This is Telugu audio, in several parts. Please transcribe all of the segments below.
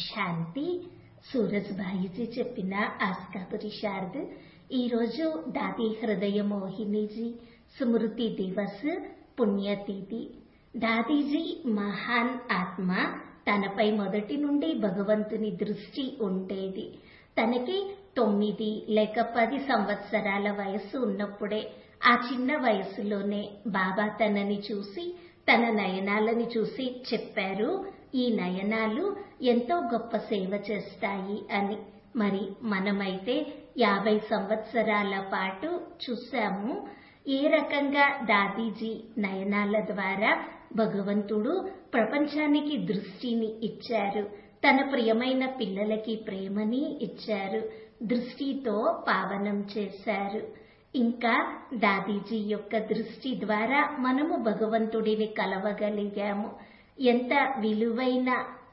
శాంతి సూరజ్భాయిజీ చెప్పిన ఆస్కాపురి శారద్ ఈరోజు దాది హృదయ మోహినీజీ స్మృతి దివస్ పుణ్యతిథి దాదీజీ మహాన్ ఆత్మ తనపై మొదటి నుండి భగవంతుని దృష్టి ఉండేది తనకి తొమ్మిది లేక పది సంవత్సరాల వయస్సు ఉన్నప్పుడే ఆ చిన్న వయసులోనే బాబా తనని చూసి తన నయనాలని చూసి చెప్పారు ఈ నయనాలు ఎంతో గొప్ప సేవ చేస్తాయి అని మరి మనమైతే యాభై సంవత్సరాల పాటు చూశాము ఏ రకంగా దాదీజీ నయనాల ద్వారా భగవంతుడు ప్రపంచానికి దృష్టిని ఇచ్చారు తన ప్రియమైన పిల్లలకి ప్రేమని ఇచ్చారు దృష్టితో పావనం చేశారు ఇంకా దాదీజీ యొక్క దృష్టి ద్వారా మనము భగవంతుడిని కలవగలిగాము ఎంత విలువైన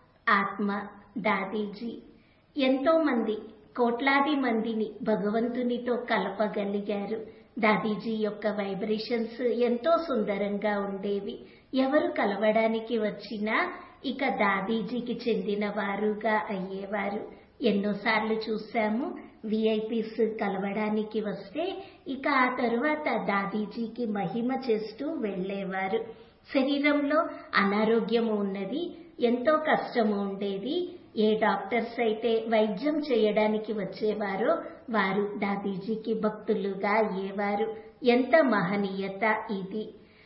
ఆత్మ దాదీజీ ఎంతో మంది కోట్లాది మందిని భగవంతునితో కలపగలిగారు దాదీజీ యొక్క వైబ్రేషన్స్ ఎంతో సుందరంగా ఉండేవి ఎవరు కలవడానికి వచ్చినా ఇక దాదీజీకి చెందిన వారుగా అయ్యేవారు ఎన్నోసార్లు చూశాము విఐపీస్ కలవడానికి వస్తే ఇక ఆ తరువాత దాదీజీకి మహిమ చేస్తూ వెళ్లేవారు శరీరంలో అనారోగ్యము ఉన్నది ఎంతో కష్టము ఉండేది ఏ డాక్టర్స్ అయితే వైద్యం చేయడానికి వచ్చేవారో వారు దాదీజీకి భక్తులుగా అయ్యేవారు ఎంత మహనీయత ఇది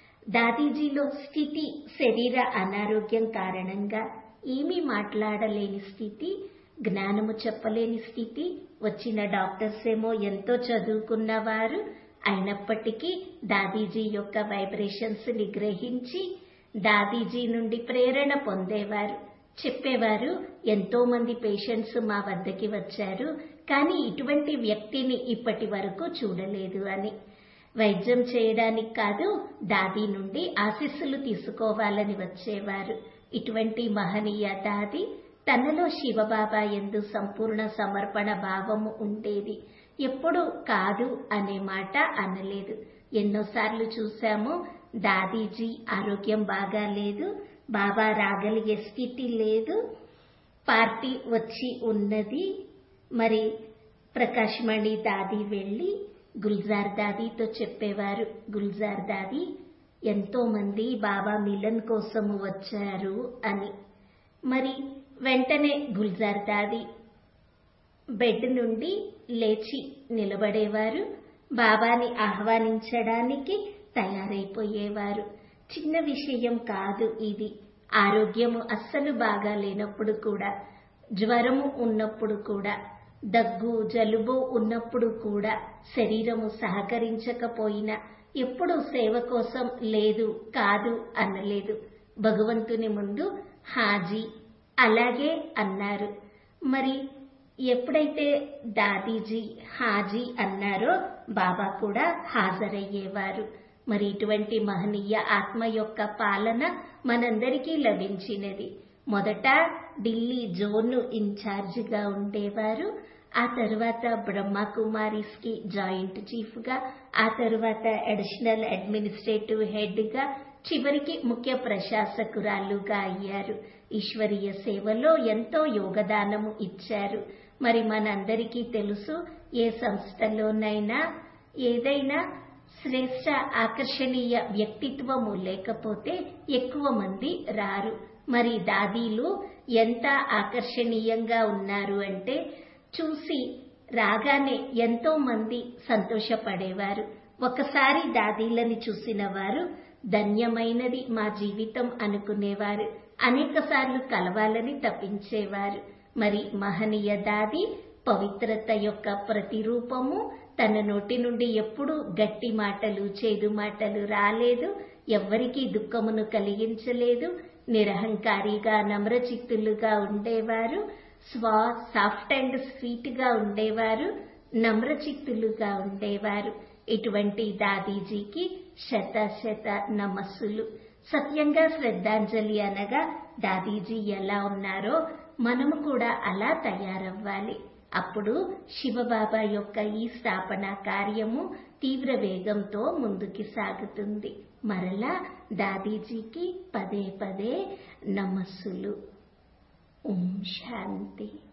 దాదీజీలో స్థితి శరీర అనారోగ్యం కారణంగా ఏమీ మాట్లాడలేని స్థితి జ్ఞానము చెప్పలేని స్థితి వచ్చిన డాక్టర్స్ ఏమో ఎంతో చదువుకున్నవారు అయినప్పటికీ దాదీజీ యొక్క వైబ్రేషన్స్ ని గ్రహించి దాదీజీ నుండి ప్రేరణ పొందేవారు చెప్పేవారు ఎంతో మంది పేషెంట్స్ మా వద్దకి వచ్చారు కానీ ఇటువంటి వ్యక్తిని ఇప్పటి వరకు చూడలేదు అని వైద్యం చేయడానికి కాదు దాది నుండి ఆశీస్సులు తీసుకోవాలని వచ్చేవారు ఇటువంటి మహనీయ దాది తనలో శివబాబా ఎందు సంపూర్ణ సమర్పణ భావము ఉండేది ఎప్పుడు కాదు అనే మాట అనలేదు ఎన్నోసార్లు చూశాము దాదీజీ ఆరోగ్యం బాగా లేదు బాబా రాగలిగే స్థితి లేదు పార్టీ వచ్చి ఉన్నది మరి ప్రకాష్ మణి దాది వెళ్ళి గుల్జార్ దాదీతో చెప్పేవారు గుల్జార్ దాది ఎంతో మంది బాబా మిలన్ కోసము వచ్చారు అని మరి వెంటనే గుల్జార్ దాది బెడ్ నుండి లేచి నిలబడేవారు బాబాని ఆహ్వానించడానికి తయారైపోయేవారు చిన్న విషయం కాదు ఇది ఆరోగ్యము అస్సలు బాగా లేనప్పుడు కూడా జ్వరము ఉన్నప్పుడు కూడా దగ్గు జలుబు ఉన్నప్పుడు కూడా శరీరము సహకరించకపోయినా ఎప్పుడు సేవ కోసం లేదు కాదు అనలేదు భగవంతుని ముందు హాజీ అలాగే అన్నారు మరి ఎప్పుడైతే దాదీజీ హాజీ అన్నారో బాబా కూడా హాజరయ్యేవారు మరి ఇటువంటి మహనీయ ఆత్మ యొక్క పాలన మనందరికీ లభించినది మొదట ఢిల్లీ జోన్ ఇన్ఛార్జిగా ఉండేవారు ఆ తర్వాత బ్రహ్మకుమారిస్ కి జాయింట్ చీఫ్ గా ఆ తర్వాత అడిషనల్ అడ్మినిస్ట్రేటివ్ హెడ్ గా చివరికి ముఖ్య ప్రశాసకురాలుగా అయ్యారు ఈశ్వరీయ సేవలో ఎంతో యోగదానము ఇచ్చారు మరి మనందరికీ తెలుసు ఏ సంస్థలోనైనా ఏదైనా శ్రేష్ట ఆకర్షణీయ వ్యక్తిత్వము లేకపోతే ఎక్కువ మంది రారు మరి దాదీలు ఎంత ఆకర్షణీయంగా ఉన్నారు అంటే చూసి రాగానే ఎంతో మంది సంతోషపడేవారు ఒకసారి దాదీలని చూసిన వారు ధన్యమైనది మా జీవితం అనుకునేవారు అనేక సార్లు కలవాలని తప్పించేవారు మరి మహనీయ దాది పవిత్రత యొక్క ప్రతిరూపము తన నోటి నుండి ఎప్పుడూ గట్టి మాటలు చేదు మాటలు రాలేదు ఎవ్వరికీ దుఃఖమును కలిగించలేదు నిరహంకారిగా నమ్రచిత్తులుగా ఉండేవారు స్వా సాఫ్ట్ అండ్ స్వీట్ గా ఉండేవారు నమ్రచిత్తులుగా ఉండేవారు ఇటువంటి దాదీజీకి శత శత నమస్సులు సత్యంగా శ్రద్ధాంజలి అనగా దాదీజీ ఎలా ఉన్నారో మనము కూడా అలా తయారవ్వాలి అప్పుడు శివబాబా యొక్క ఈ స్థాపన కార్యము తీవ్ర వేగంతో ముందుకి సాగుతుంది మరలా దాదీజీకి పదే పదే నమస్సులు ఓం శాంతి